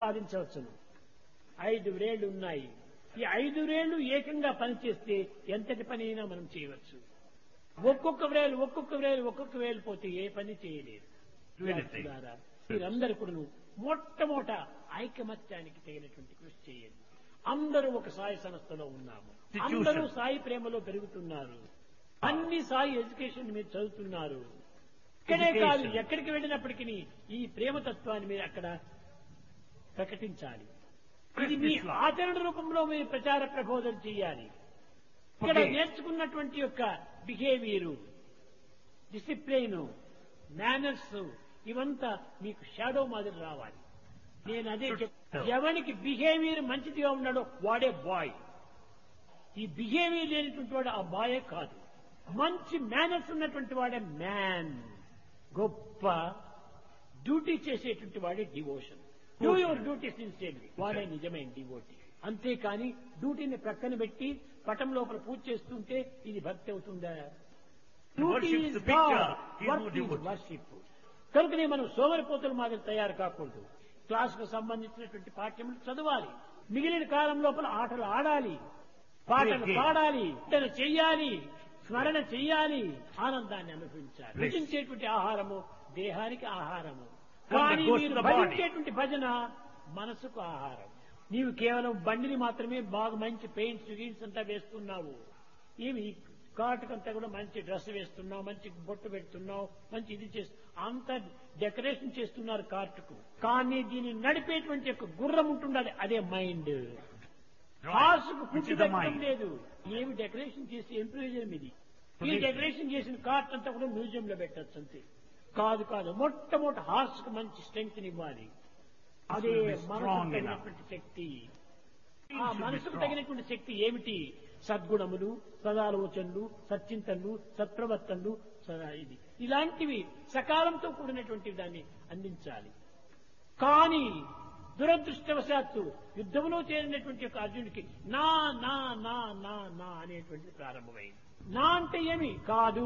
సాధించవచ్చును ఐదు వ్రేళ్లు ఉన్నాయి ఈ ఐదు వ్రేళ్లు ఏకంగా పనిచేస్తే ఎంతటి పని అయినా మనం చేయవచ్చు ఒక్కొక్క వ్రేలు ఒక్కొక్క వ్రేలు ఒక్కొక్క వేలు పోతే ఏ పని చేయలేదు Do anything. విద్యార్థులారా, మీరందరూ కూడా మొట్టమొదట ఐకమత్యానికి తగినటువంటి కృషి చేయండి అందరూ ఒక సాయి సంస్థలో ఉన్నాము Institution. అందరూ సాయి ప్రేమలో పెరుగుతున్నారు అన్ని సాయి ఎడ్యుకేషన్ మీరు చదువుతున్నారు ఇక్కడే కాదు Education. ఎక్కడికి వెళ్ళినప్పటికీ ఈ ప్రేమతత్వాన్ని మీరు అక్కడ ప్రకటించాలి ఇది మీ Islam. ఆచరణ రూపంలో మీరు ప్రచార ప్రబోధన చేయాలి ఇక్కడ Okay. నేర్చుకున్నటువంటి యొక్క బిహేవియరు డిసిప్లైన్ మేనర్స్ ఇవంతా మీకు షాడో మాదిరి రావాలి నేను అదే చెప్ ఎవరికి బిహేవియర్ మంచిదిగా ఉన్నాడో వాడే బాయ్ ఈ బిహేవియర్ లేనటువంటి వాడు ఆ బాయే కాదు మంచి మేనర్స్ ఉన్నటువంటి వాడే మ్యాన్ గొప్ప డ్యూటీ చేసేటువంటి వాడే devotion do your duty sincerely వాడే నిజమైన డివోటీ అంతేకాని డ్యూటీని ప్రక్కన పెట్టి పటం లోపల పూజ చేస్తుంటే ఇది భక్తి అవుతుందా worships the picture, he is no devotee. Worship కనుకనే మనం సోమరిపోతుల మాదిరి తయారు కాకూడదు క్లాసుకు సంబంధించినటువంటి పాఠ్యములు చదవాలి మిగిలిన కాలం లోపల ఆటలు ఆడాలి పాటలు Okay. పాడాలి వంటలు చెయ్యాలి స్మరణ చెయ్యాలి ఆనందాన్ని అనుభవించాలి Bliss. భుజించేటువంటి ఆహారము దేహానికి ఆహారము One that కానీ goes to మీరు the body. భజించేటువంటి భజన మనసుకు ఆహారం నీవు కేవలం బండిని మాత్రమే బాగా మంచి పెయింట్స్ గీన్స్ అంతా వేస్తున్నావు ఏమి కాటుకంతా కూడా మంచి డ్రెస్ వేస్తున్నావు మంచి బొట్టు పెడుతున్నావు మంచి ఇది చేస్తు అంత డెకరేషన్ చేస్తున్నారు కార్టుకు కానీ దీన్ని నడిపేటువంటి యొక్క గుర్రం ఉంటుండాలి అదే మైండ్ హార్స్కు Which పుట్టి is the పెట్టడం mind. లేదు ఏమి డెకరేషన్ చేసి ఏం ప్రయోజనం ఇది ఈ Provision. డెకరేషన్ చేసిన కార్ట్ అంతా కూడా మ్యూజియం లో పెట్టచ్చు అంతే కాదు కాదు మొట్టమొదటి హార్స్ కు మంచి స్ట్రెంగ్త్ ఇవ్వాలి అదే will be మనసుకు strong enough. తగినటువంటి శక్తి ఆ should be మనసుకు strong. తగినటువంటి శక్తి ఏమిటి సద్గుణములు సదాలోచనలు సచ్చింతనలు సత్ప్రవర్తనలు సదా ఇది ఇలాంటివి సకాలంతో కూడినటువంటి దాన్ని అందించాలి కానీ దురదృష్టవశాత్తు యుద్ధంలో చేరినటువంటి యొక్క అర్జునుడికి నా నా నా నా నా అనేటువంటిది ప్రారంభమైంది నా అంటే ఏమి కాదు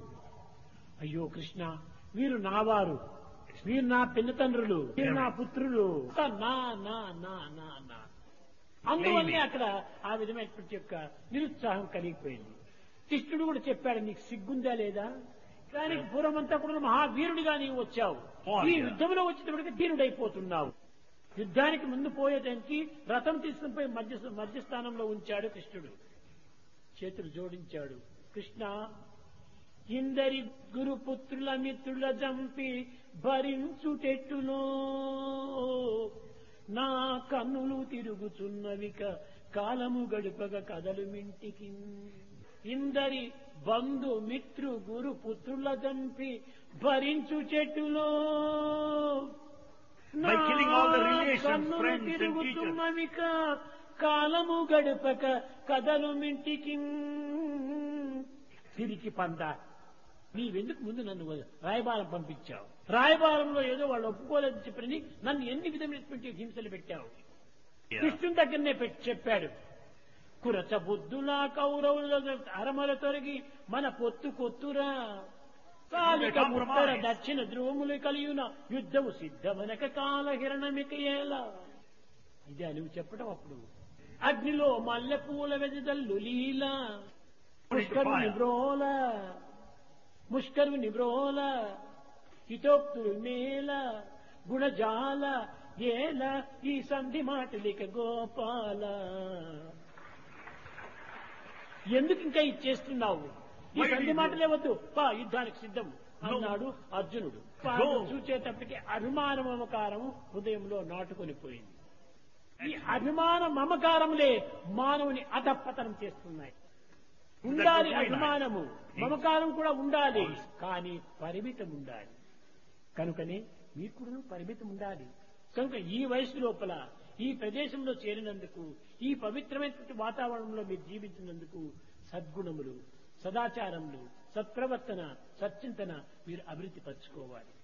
అయ్యో కృష్ణ వీరు నావారు వీరు నా పిన్నతండ్రులు వీరు నా పుత్రులు నా నా నా నా నా అందువల్లే అక్కడ ఆ విధమైనటువంటి యొక్క నిరుత్సాహం కలిగిపోయింది కృష్ణుడు కూడా చెప్పాడు నీకు సిగ్గుందా లేదా కానీ పూర్వమంతా కూడా మహావీరుడిగా నీవు వచ్చావు Oh, ఈ yeah. యుద్ధంలో వచ్చేటప్పటికి ధీరుడైపోతున్నావు యుద్ధానికి ముందు పోయేదానికి రథం తీసుకుని పోయి మధ్య మధ్యస్థానంలో ఉంచాడు కృష్ణుడు చేతులు జోడించాడు కృష్ణ ఇందరి గురుపుత్రుల మిత్రుల జంపి భరించుటెట్టులో నా కన్నులు తిరుగుచున్నవిక కాలము గడుపగ కదలు మింటికి ఇందరి బంధు మిత్రు గురు పుత్రుల జంపి భరించు చెట్టులో By killing all the relations, కన్నులు friends and teachers. తిరుగుతున్నవిక కాలము గడుపక కదలు మింటికి తిరిగి పంద నీవెందుకు ముందు నన్ను రాయబారం పంపించావు రాయబారంలో ఏదో వాళ్ళు ఒప్పుకోలేదు చెప్పని నన్ను ఎన్ని విధమైనటువంటి హింసలు పెట్టావు Yeah. కృష్ణుని దగ్గరనే పెట్టి చెప్పాడు కురచ బుద్ధులా కౌరవుల అరమల తొలగి మన పొత్తు కొత్తురా కాలిక Compromise. ఉత్తర దక్షిణ ధ్రువములు కలియున యుద్ధము సిద్ధమనక కాలహిరణమిక ఎలా ఇదే నువ్వు చెప్పడం అప్పుడు అగ్నిలో మల్లె పూల వెజదల్లు లీల ముష్కరు నిబ్రోల ముష్కరు నిబ్రోల హితోక్తులు మేల గుణజాల ఏల ఈ సంధి మాటలిక గోపాల ఎందుకు ఇంకా ఇది చేస్తున్నావు ఈ Why సంధి did you- మాటలే వద్దు పా యుద్ధానికి సిద్ధం అన్నాడు అర్జునుడు Go. చూచేటప్పటికి అభిమాన మమకారం హృదయంలో నాటుకొని పోయింది ఈ అభిమాన మమకారములే మానవుని అధపతనం చేస్తున్నాయి ఉండాలి That was very అభిమానము మమకారం కూడా ఉండాలి కానీ పరిమితం ఉండాలి కనుకనే మీకు కూడా పరిమితం ఉండాలి కనుక ఈ వయసు లోపల ఈ ప్రదేశంలో చేరినందుకు ఈ పవిత్రమైనటువంటి వాతావరణంలో మీరు జీవించినందుకు సద్గుణములు సదాచారములు సత్ప్రవర్తన సచ్చింతన మీరు అభివృద్ధి పరచుకోవాలి